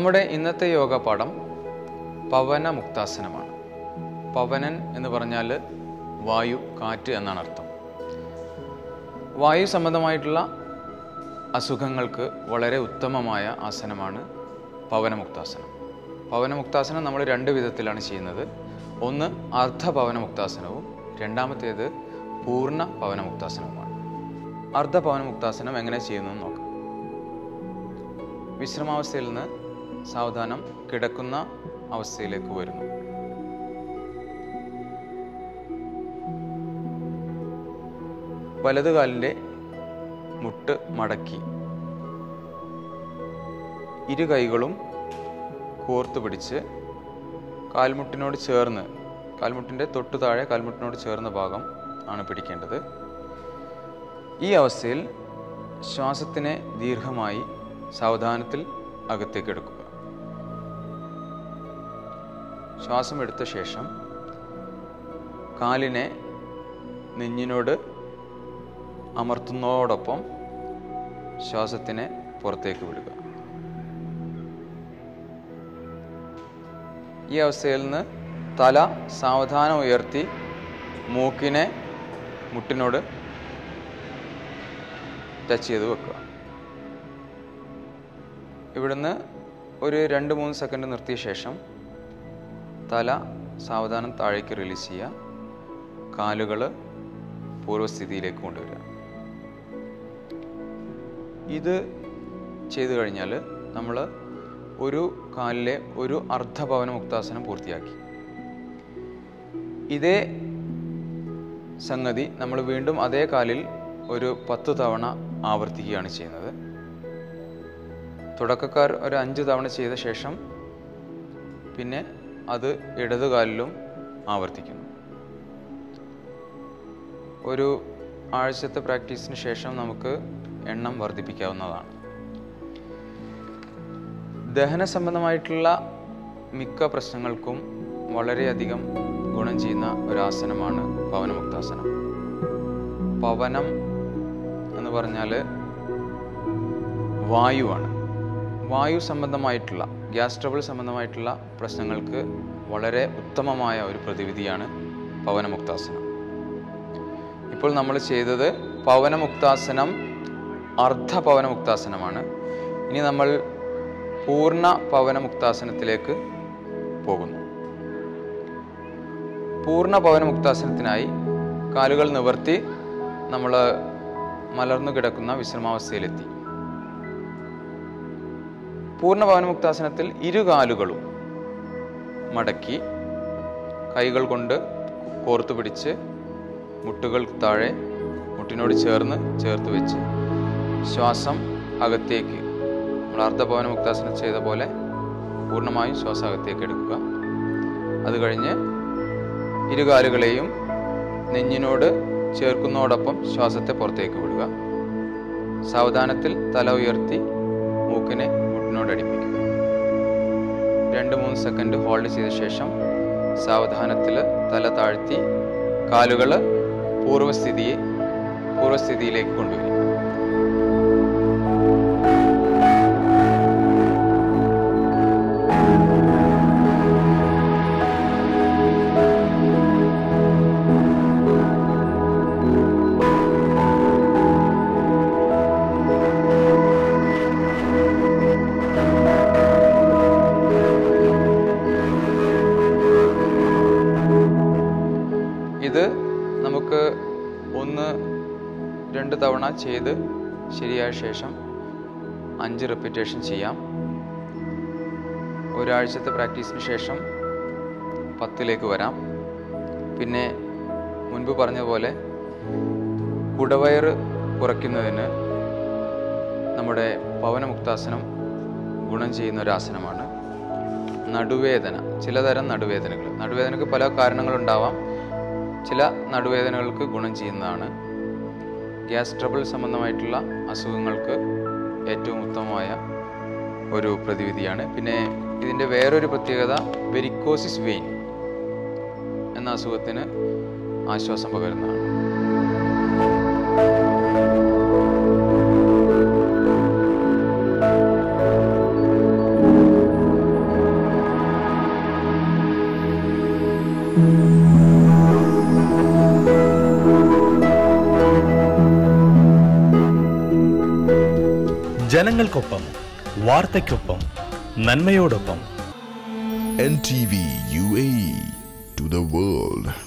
നമ്മുടെ ഇന്നത്തെ യോഗ പാഠം പവന മുക്താസനമാണ് പവനൻ എന്ന് പറഞ്ഞാൽ വായു കാറ്റ് എന്നാണ് അർത്ഥം വായു സംബന്ധമായിട്ടുള്ള അസുഖങ്ങൾക്ക് വളരെ ഉത്തമമായ ആസനമാണ് പവനമുക്താസനം പവനമുക്താസനം നമ്മൾ രണ്ട് വിധത്തിലാണ് ചെയ്യുന്നത് ഒന്ന് അർദ്ധപവനമുക്താസനവും രണ്ടാമത്തേത് പൂർണ്ണ പവനമുക്താസനവുമാണ് അർദ്ധപവനമുക്താസനം എങ്ങനെ ചെയ്യുന്നതെന്ന് നോക്കാം വിശ്രമാവസ്ഥയിൽ നിന്ന് സാവധാനം കിടക്കുന്ന അവസ്ഥയിലേക്ക് വരുന്നു വലത് കാലിൻ്റെ മുട്ട് മടക്കി ഇരു കൈകളും കോർത്ത് പിടിച്ച് കാൽമുട്ടിനോട് ചേർന്ന് കാൽമുട്ടിൻ്റെ തൊട്ടു താഴെ കാൽമുട്ടിനോട് ചേർന്ന ഭാഗം ആണ് പിടിക്കേണ്ടത് ഈ അവസ്ഥയിൽ ശ്വാസത്തിനെ ദീർഘമായി സാവധാനത്തിൽ അകത്തേക്ക് എടുക്കുക ശ്വാസം എടുത്ത ശേഷം കാലിനെ നെഞ്ഞിനോട് അമർത്തുന്നതോടൊപ്പം ശ്വാസത്തിനെ പുറത്തേക്ക് വിടുക ഈ അവസ്ഥയിൽ നിന്ന് തല സാവധാനം ഉയർത്തി മൂക്കിനെ മുട്ടിനോട് ടച്ച് ചെയ്ത് വെക്കുക ഇവിടുന്ന് ഒരു രണ്ട് മൂന്ന് സെക്കൻഡ് നിർത്തിയ ശേഷം തല സാവധാനം താഴേക്ക് റിലീസ് ചെയ്യുക കാലുകൾ പൂർവ്വസ്ഥിതിയിലേക്ക് കൊണ്ടുവരിക ഇത് ചെയ്തു കഴിഞ്ഞാൽ നമ്മൾ ഒരു കാലിലെ ഒരു അർദ്ധഭവന മുക്താസനം പൂർത്തിയാക്കി ഇതേ സംഗതി നമ്മൾ വീണ്ടും അതേ കാലിൽ ഒരു പത്ത് തവണ ആവർത്തിക്കുകയാണ് ചെയ്യുന്നത് തുടക്കക്കാർ ഒരു അഞ്ച് തവണ ചെയ്ത ശേഷം പിന്നെ അത് ഇടത് കാലിലും ആവർത്തിക്കുന്നു ഒരു ആഴ്ചത്തെ പ്രാക്ടീസിന് ശേഷം നമുക്ക് എണ്ണം വർദ്ധിപ്പിക്കാവുന്നതാണ് ദഹന സംബന്ധമായിട്ടുള്ള മിക്ക പ്രശ്നങ്ങൾക്കും വളരെയധികം ഗുണം ചെയ്യുന്ന ഒരു ആസനമാണ് പവനമുക്താസനം പവനം എന്ന് പറഞ്ഞാൽ വായുവാണ് വായു സംബന്ധമായിട്ടുള്ള ഗ്യാസ് ട്രബിൾ സംബന്ധമായിട്ടുള്ള പ്രശ്നങ്ങൾക്ക് വളരെ ഉത്തമമായ ഒരു പ്രതിവിധിയാണ് പവനമുക്താസനം ഇപ്പോൾ നമ്മൾ ചെയ്തത് പവനമുക്താസനം അർദ്ധ പവനമുക്താസനമാണ് ഇനി നമ്മൾ പൂർണ്ണ പവനമുക്താസനത്തിലേക്ക് പോകുന്നു പൂർണ്ണ പവനമുക്താസനത്തിനായി കാലുകൾ നിവർത്തി നമ്മൾ മലർന്നു കിടക്കുന്ന വിശ്രമാവസ്ഥയിലെത്തി പൂർണ്ണ പവനമുക്താസനത്തിൽ ഇരു കാലുകളും മടക്കി കൈകൾ കൊണ്ട് കോർത്തു പിടിച്ച് മുട്ടുകൾ താഴെ മുട്ടിനോട് ചേർന്ന് ചേർത്ത് വെച്ച് ശ്വാസം അകത്തേക്ക് നമ്മൾ അർദ്ധഭവന മുക്താസനം ചെയ്ത പോലെ പൂർണ്ണമായും ശ്വാസം അകത്തേക്ക് എടുക്കുക അത് കഴിഞ്ഞ് ഇരുകാലുകളെയും നെഞ്ഞിനോട് ചേർക്കുന്നതോടൊപ്പം ശ്വാസത്തെ പുറത്തേക്ക് വിടുക സാവധാനത്തിൽ തല ഉയർത്തി മൂക്കിനെ മുട്ടിനോട് അടുപ്പിക്കുക രണ്ട് മൂന്ന് സെക്കൻഡ് ഹോൾഡ് ചെയ്ത ശേഷം സാവധാനത്തിൽ തല താഴ്ത്തി കാലുകൾ പൂർവ്വസ്ഥിതിയെ പൂർവ്വസ്ഥിതിയിലേക്ക് കൊണ്ടുവരും ഇത് നമുക്ക് ഒന്ന് രണ്ട് തവണ ചെയ്ത് ശരിയായ ശേഷം അഞ്ച് റെപ്പിറ്റേഷൻ ചെയ്യാം ഒരാഴ്ചത്തെ പ്രാക്ടീസിന് ശേഷം പത്തിലേക്ക് വരാം പിന്നെ മുൻപ് പറഞ്ഞതുപോലെ കുടവയറ് കുറയ്ക്കുന്നതിന് നമ്മുടെ പവനമുക്താസനം ഗുണം ചെയ്യുന്ന ഒരു ആസനമാണ് നടുവേദന ചിലതരം നടുവേദനകൾ നടുവേദനക്ക് പല കാരണങ്ങളുണ്ടാവാം ചില നടുവേദനകൾക്ക് ഗുണം ചെയ്യുന്നതാണ് ഗ്യാസ് ട്രബിൾ സംബന്ധമായിട്ടുള്ള അസുഖങ്ങൾക്ക് ഏറ്റവും ഉത്തമമായ ഒരു പ്രതിവിധിയാണ് പിന്നെ ഇതിൻ്റെ വേറൊരു പ്രത്യേകത വെരിക്കോസിസ് വെയിൻ എന്ന അസുഖത്തിന് ആശ്വാസം പകരുന്നതാണ് ജനങ്ങൾക്കൊപ്പം വാർത്തയ്ക്കൊപ്പം നന്മയോടൊപ്പം NTV UAE to the world.